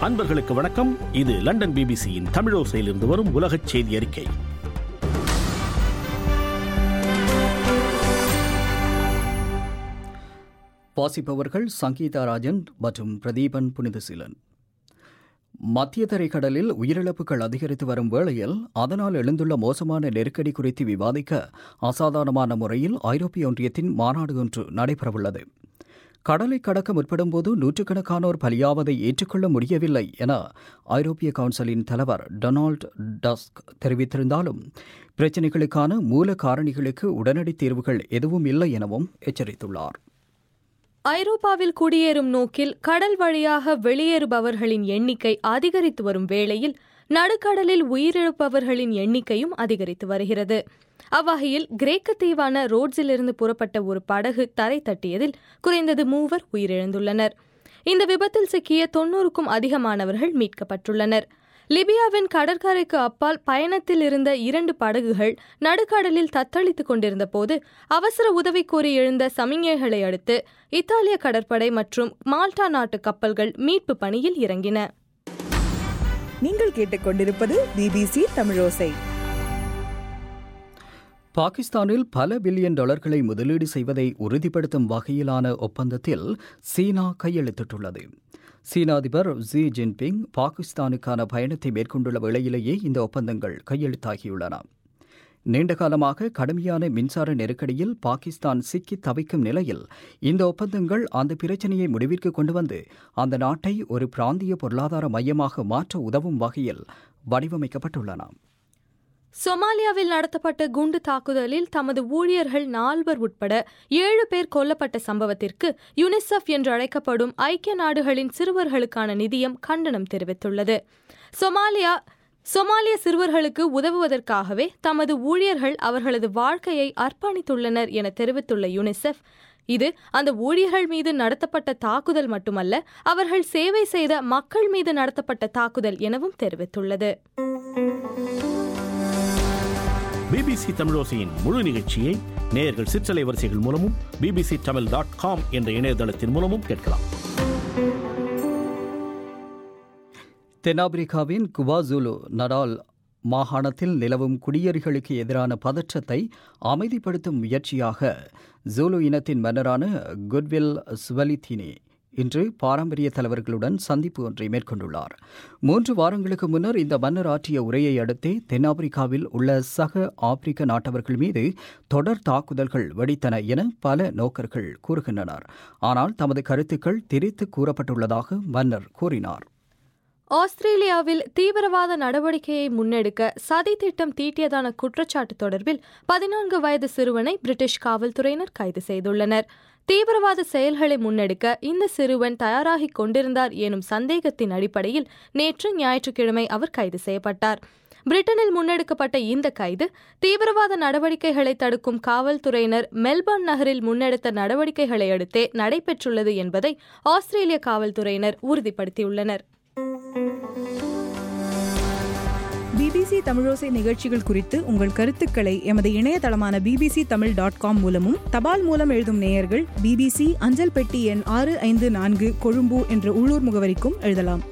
அன்பர்களுக்கு வணக்கம் இது லண்டன் பிபிசியின் தமிழோசையிலிருந்து வரும் உலகச் செய்தி அறிக்கை வாசிப்பவர்கள் சங்கீதா ராஜன் மற்றும் பிரதீபன் புனிதசீலன் மத்திய தரைக்கடலில் உயிரிழப்புகள் அதிகரித்து வரும் வேளையில் அதனால் எழுந்துள்ள மோசமான நெருக்கடி குறித்து விவாதிக்க அசாதாரணமான முறையில் ஐரோப்பிய ஒன்றியத்தின் மாநாடு ஒன்று நடைபெறவுள்ளது கடலை கடக்க முற்படும்போது நூற்றுக்கணக்கானோர் பலியாவதை ஏற்றுக்கொள்ள முடியவில்லை என ஐரோப்பிய கவுன்சிலின் தலைவர் டொனால்ட் டஸ்க் தெரிவித்திருந்தாலும் பிரச்சினைகளுக்கான மூல காரணிகளுக்கு உடனடி தீர்வுகள் எதுவும் இல்லை எனவும் எச்சரித்துள்ளார் ஐரோப்பாவில் குடியேறும் நோக்கில் கடல் வழியாக வெளியேறுபவர்களின் எண்ணிக்கை அதிகரித்து வரும் வேளையில் நடுக்கடலில் உயிரிழப்பவர்களின் எண்ணிக்கையும் அதிகரித்து வருகிறது அவ்வகையில் கிரேக்க தீவான ரோட்ஸிலிருந்து புறப்பட்ட ஒரு படகு தரை தட்டியதில் குறைந்தது மூவர் உயிரிழந்துள்ளனர் இந்த விபத்தில் சிக்கிய தொன்னூறுக்கும் அதிகமானவர்கள் மீட்கப்பட்டுள்ளனர் லிபியாவின் கடற்கரைக்கு அப்பால் பயணத்தில் இருந்த இரண்டு படகுகள் நடுக்கடலில் தத்தளித்துக் கொண்டிருந்த போது அவசர உதவி கோரி எழுந்த சமிஞ்ஞைகளை அடுத்து இத்தாலிய கடற்படை மற்றும் மால்டா நாட்டு கப்பல்கள் மீட்பு பணியில் இறங்கின நீங்கள் கேட்டுக்கொண்டிருப்பது பிபிசி தமிழோசை பாகிஸ்தானில் பல பில்லியன் டாலர்களை முதலீடு செய்வதை உறுதிப்படுத்தும் வகையிலான ஒப்பந்தத்தில் சீனா கையெழுத்திட்டுள்ளது சீன அதிபர் ஜி ஜின்பிங் பாகிஸ்தானுக்கான பயணத்தை மேற்கொண்டுள்ள வேளையிலேயே இந்த ஒப்பந்தங்கள் கையெழுத்தாகியுள்ளன நீண்ட காலமாக கடுமையான மின்சார நெருக்கடியில் பாகிஸ்தான் சிக்கி தவிக்கும் நிலையில் இந்த ஒப்பந்தங்கள் அந்த பிரச்சனையை முடிவிற்கு கொண்டு வந்து அந்த நாட்டை ஒரு பிராந்திய பொருளாதார மையமாக மாற்ற உதவும் வகையில் வடிவமைக்கப்பட்டுள்ளன சொமாலியாவில் நடத்தப்பட்ட குண்டு தாக்குதலில் தமது ஊழியர்கள் நால்வர் உட்பட ஏழு பேர் கொல்லப்பட்ட சம்பவத்திற்கு யுனிசெஃப் என்று அழைக்கப்படும் ஐக்கிய நாடுகளின் சிறுவர்களுக்கான நிதியம் கண்டனம் தெரிவித்துள்ளது சொமாலியா சொமாலிய சிறுவர்களுக்கு உதவுவதற்காகவே தமது ஊழியர்கள் அவர்களது வாழ்க்கையை அர்ப்பணித்துள்ளனர் என தெரிவித்துள்ள யுனிசெஃப் இது அந்த ஊழியர்கள் மீது நடத்தப்பட்ட தாக்குதல் மட்டுமல்ல அவர்கள் சேவை செய்த மக்கள் மீது நடத்தப்பட்ட தாக்குதல் எனவும் தெரிவித்துள்ளது பிபிசி தமிழோசையின் முழு நிகழ்ச்சியை நேயர்கள் சிற்றலை வரிசைகள் மூலமும் பிபிசி தமிழ் டாட் காம் என்ற இணையதளத்தின் மூலமும் கேட்கலாம் தென்னாப்பிரிக்காவின் குவாசுலு நடால் மாகாணத்தில் நிலவும் குடியேறிகளுக்கு எதிரான பதற்றத்தை அமைதிப்படுத்தும் முயற்சியாக ஜூலு இனத்தின் மன்னரான குட்வில் சுவலித்தினி இன்று பாரம்பரிய தலைவர்களுடன் சந்திப்பு ஒன்றை மேற்கொண்டுள்ளார் மூன்று வாரங்களுக்கு முன்னர் இந்த மன்னர் ஆற்றிய உரையை அடுத்தே தென்னாப்பிரிக்காவில் உள்ள சக ஆப்பிரிக்க நாட்டவர்கள் மீது தொடர் தாக்குதல்கள் வெடித்தன என பல நோக்கர்கள் கூறுகின்றனர் ஆனால் தமது கருத்துக்கள் திரித்து கூறப்பட்டுள்ளதாக மன்னர் கூறினார் ஆஸ்திரேலியாவில் தீவிரவாத நடவடிக்கையை முன்னெடுக்க சதி திட்டம் தீட்டியதான குற்றச்சாட்டு தொடர்பில் பதினான்கு வயது சிறுவனை பிரிட்டிஷ் காவல்துறையினர் கைது செய்துள்ளனர் தீவிரவாத செயல்களை முன்னெடுக்க இந்த சிறுவன் தயாராகிக் கொண்டிருந்தார் எனும் சந்தேகத்தின் அடிப்படையில் நேற்று ஞாயிற்றுக்கிழமை அவர் கைது செய்யப்பட்டார் பிரிட்டனில் முன்னெடுக்கப்பட்ட இந்த கைது தீவிரவாத நடவடிக்கைகளை தடுக்கும் காவல்துறையினர் மெல்பர்ன் நகரில் முன்னெடுத்த நடவடிக்கைகளை அடுத்தே நடைபெற்றுள்ளது என்பதை ஆஸ்திரேலிய காவல்துறையினர் உறுதிப்படுத்தியுள்ளனர் பிபிசி தமிழோசை நிகழ்ச்சிகள் குறித்து உங்கள் கருத்துக்களை எமது இணையதளமான பிபிசி தமிழ் டாட் காம் மூலமும் தபால் மூலம் எழுதும் நேயர்கள் பிபிசி அஞ்சல் பெட்டி எண் ஆறு ஐந்து நான்கு கொழும்பு என்ற உள்ளூர் முகவரிக்கும் எழுதலாம்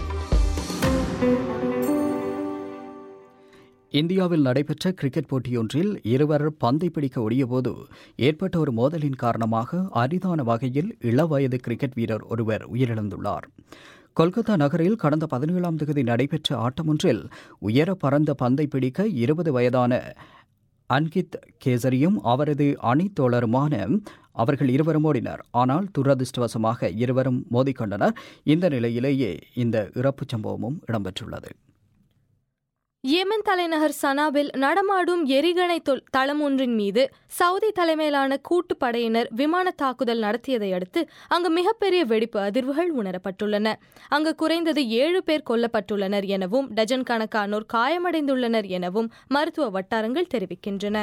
இந்தியாவில் நடைபெற்ற கிரிக்கெட் போட்டியொன்றில் இருவர் பந்தை பிடிக்க ஒடியபோது ஏற்பட்ட ஒரு மோதலின் காரணமாக அரிதான வகையில் இளவயது கிரிக்கெட் வீரர் ஒருவர் உயிரிழந்துள்ளார் கொல்கத்தா நகரில் கடந்த பதினேழாம் தேதி நடைபெற்ற ஆட்டமொன்றில் உயர பறந்த பந்தை பிடிக்க இருபது வயதான அன்கித் கேசரியும் அவரது அணித்தோழருமான அவர்கள் இருவரும் ஓடினர் ஆனால் துரதிருஷ்டவசமாக இருவரும் மோதிக்கொண்டனர் இந்த நிலையிலேயே இந்த இறப்புச் சம்பவமும் இடம்பெற்றுள்ளது ஏமன் தலைநகர் சனாவில் நடமாடும் எரிகணை தளம் ஒன்றின் மீது சவுதி தலைமையிலான கூட்டுப் படையினர் விமான தாக்குதல் நடத்தியதை அடுத்து அங்கு மிகப்பெரிய வெடிப்பு அதிர்வுகள் உணரப்பட்டுள்ளன அங்கு குறைந்தது ஏழு பேர் கொல்லப்பட்டுள்ளனர் எனவும் டஜன் கணக்கானோர் காயமடைந்துள்ளனர் எனவும் மருத்துவ வட்டாரங்கள் தெரிவிக்கின்றன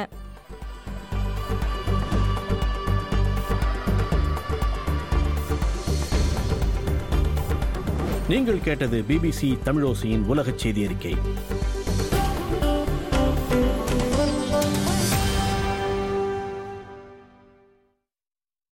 நீங்கள் கேட்டது பிபிசி தமிழோசையின் உலகச் செய்தி அறிக்கை